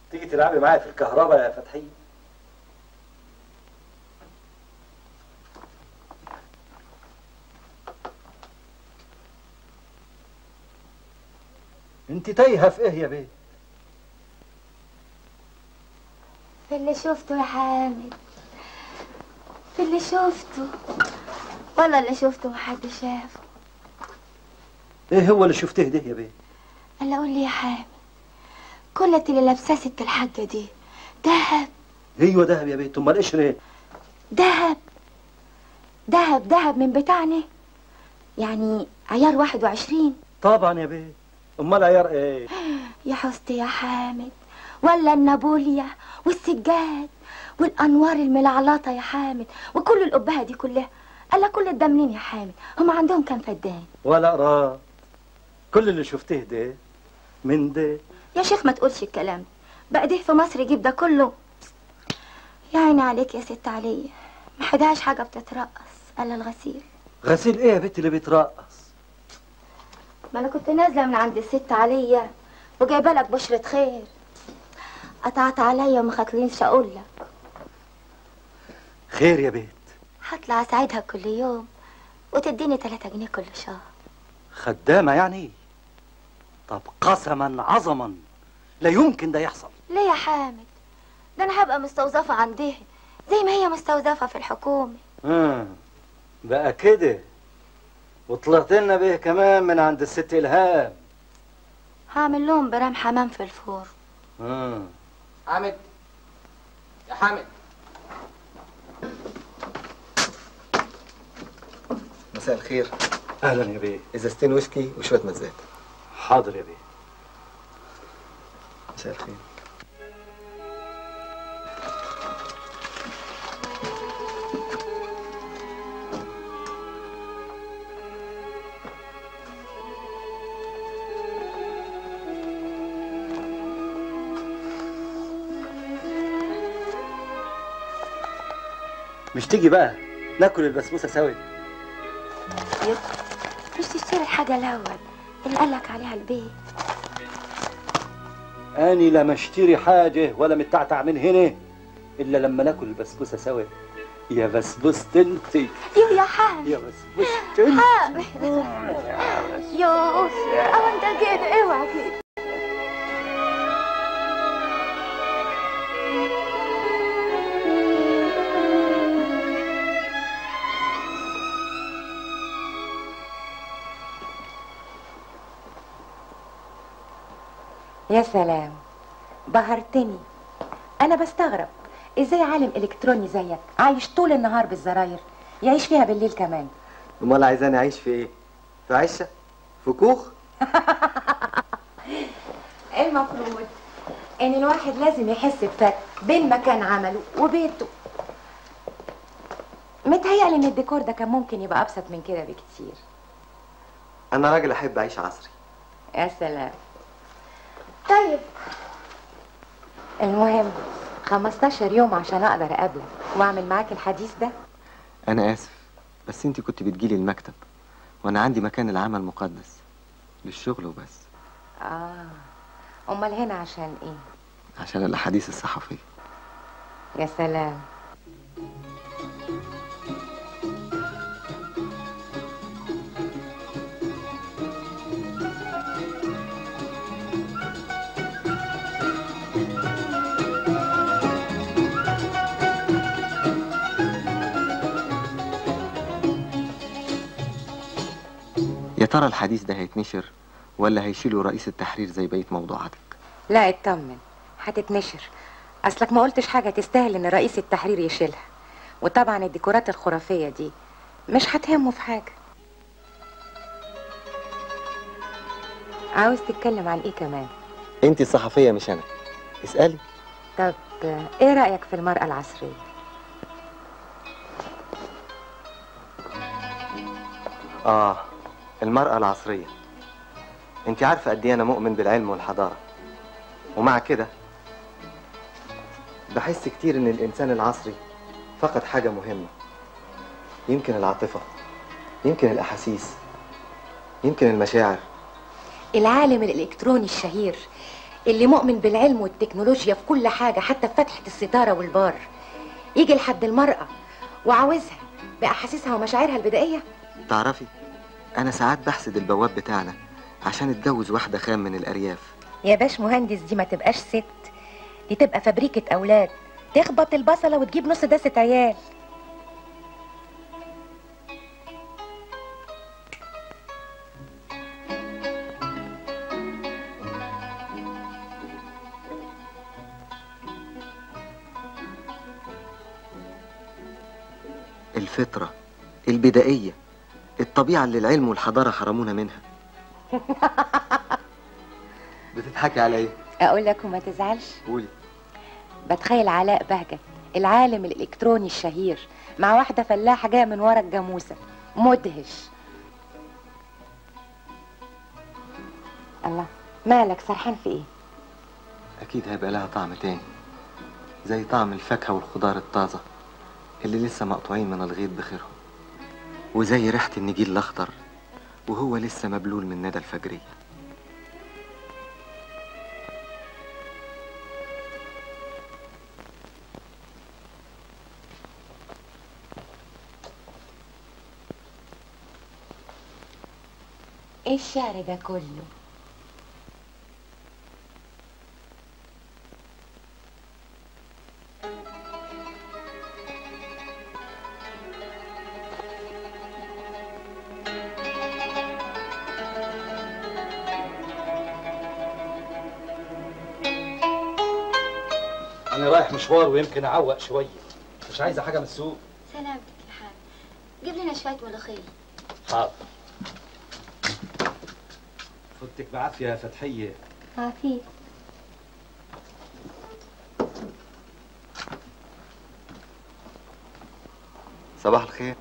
تيجي تلعبي معايا في الكهرباء يا فتحية انت تايهه في ايه يا بيه في اللي شفته يا حامد في اللي شفته والله اللي شفته محدش شافه ايه هو اللي شفته ده يا بيه الا قول لي يا حامد كل اللي لابساه ست الحاجة دي دهب ايوه دهب يا بيه امال قشر ايه دهب دهب دهب من بتاعنا يعني عيار واحد وعشرين طبعا يا بيه امال عيار ايه يا حستي يا حامد ولا النابوليا والسجاد والانوار الملعلطه يا حامد وكل القبهه دي كلها الا كل الدمنين يا حامد هم عندهم كام فدان ولا قرار كل اللي شفته ده من ده يا شيخ ما تقولش الكلام ده بقى ده في مصر يجيب ده كله يا عيني عليك يا ست عليا ما حدهاش حاجه بتترقص الا الغسيل غسيل ايه يا بنت اللي بيترقص ما انا كنت نازله من عند الست عليا وجايبه لك بشرة خير قطعت عليا وما خاطرينش اقول لك خير يا بيت هطلع اساعدها كل يوم وتديني 3 جنيه كل شهر خدامة يعني طب قسما عظما لا يمكن ده يحصل ليه يا حامد ده انا هبقى مستوظفه عندها زي ما هي مستوظفه في الحكومه آه. بقى كده وطلعت لنا به كمان من عند الست إلهام هعمل لهم برام حمام في الفور آه. حامد يا حامد مساء الخير أهلا يا بيه ازازتين ويسكي وشويه مزات حاضر يا بيه مساء الخير مش تيجي بقى ناكل البسبوسة سوا مش تشتري الحاجه الاول اللي قالك عليها البيت أني لا مشتري حاجة ولا متعتع من هنا إلا لما ناكل البسبوسة سوا يا بسبوسة انتي يو يا حامد يا بسبوسة انتي حامد يو او انت كده اوعى كده يا سلام بهرتني انا بستغرب ازاي عالم الكتروني زيك عايش طول النهار بالزراير يعيش فيها بالليل كمان امال عايزاني اعيش في ايه في عشه في كوخ المفروض ان الواحد لازم يحس بفرق بين مكان عمله وبيته متهيألي ان الديكور ده كان ممكن يبقى ابسط من كده بكتير انا راجل احب اعيش عصري يا سلام طيب المهم 15 يوم عشان اقدر اقابلك واعمل معاك الحديث ده انا اسف بس انت كنت بتجيلي المكتب وانا عندي مكان العمل مقدس للشغل وبس اه امال هنا عشان ايه عشان الاحاديث الصحفيه يا سلام يا ترى الحديث ده هيتنشر ولا هيشيلوا رئيس التحرير زي بقيه موضوعاتك لا اطمن هتتنشر اصلك ما قلتش حاجه تستاهل ان رئيس التحرير يشيلها وطبعا الديكورات الخرافيه دي مش هتهمه في حاجه عاوز تتكلم عن ايه كمان انت الصحفيه مش انا اسالي طب ايه رايك في المراه العصريه اه المراه العصريه انت عارفه قد ايه انا مؤمن بالعلم والحضاره ومع كده بحس كتير ان الانسان العصري فقد حاجه مهمه يمكن العاطفه يمكن الاحاسيس يمكن المشاعر العالم الالكتروني الشهير اللي مؤمن بالعلم والتكنولوجيا في كل حاجة حتى في فتحة الستارة والبار يجي لحد المرأة وعاوزها بأحاسيسها ومشاعرها البدائية تعرفي انا ساعات بحسد البواب بتاعنا عشان اتجوز واحده خام من الارياف يا باش مهندس دي ما تبقاش ست دي تبقى فبريكة أولاد تخبط البصلة وتجيب نص داسة عيال الفطره البدائيه الطبيعه اللي العلم والحضاره حرمونا منها بتضحكي على ايه أقول لك وما تزعلش قولي بتخيل علاء بهجت العالم الإلكتروني الشهير مع واحدة فلاحة جاية من ورا الجاموسة مدهش الله مالك سرحان في ايه اكيد هيبقى لها طعم تاني زي طعم الفاكهه والخضار الطازه اللي لسه مقطوعين من الغيط بخيرهم وزي ريحه النجيل الاخضر وهو لسه مبلول من ندى الفجريه ايه الشعر ده كله انا رايح مشوار ويمكن اعوق شويه مش عايزه حاجه من السوق سلامتك يا حامد جيب لنا شويه ملوخيه حاضر فوتك بعافيه يا فتحيه عفيف صباح الخير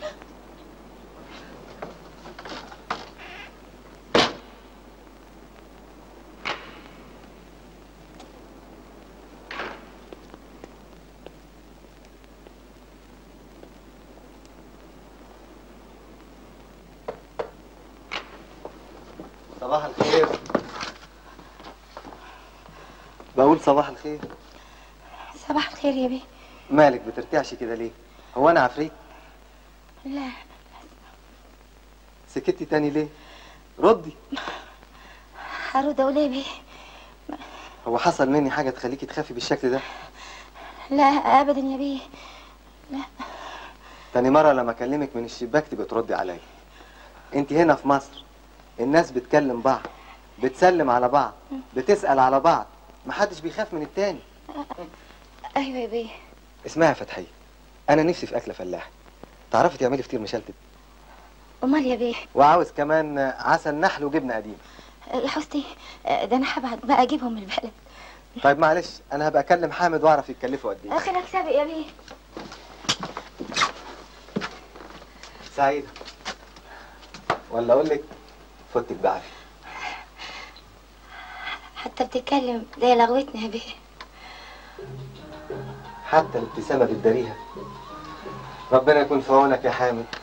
صباح الخير بقول صباح الخير صباح الخير يا بيه مالك بترتعشي كده ليه هو انا عفريت لا سكتي تاني ليه ردي هرد اقول ايه يا بيه هو حصل مني حاجه تخليكي تخافي بالشكل ده لا ابدا يا بيه تاني مرة لما أكلمك من الشباك تبقى تردي عليا. أنت هنا في مصر الناس بتكلم بعض، بتسلم على بعض، بتسأل على بعض، محدش بيخاف من التاني. ايوه يا بيه اسمها فتحية. أنا نفسي في أكلة فلاحة. تعرفي تعملي فطير مشلتت؟ امال يا بيه وعاوز كمان عسل نحل وجبنة قديمة. يا حسني ده انا هبعت بقى اجيبهم من البلد طيب معلش أنا هبقى أكلم حامد وأعرف يتكلفوا قد إيه. اخرك سابق يا بيه سعيدة. ولا أقول لك فوتك بعافية. حتى بتتكلم زي لغوتنا يا بيه حتى الابتسامة بتداريها. ربنا يكون في عونك يا حامد.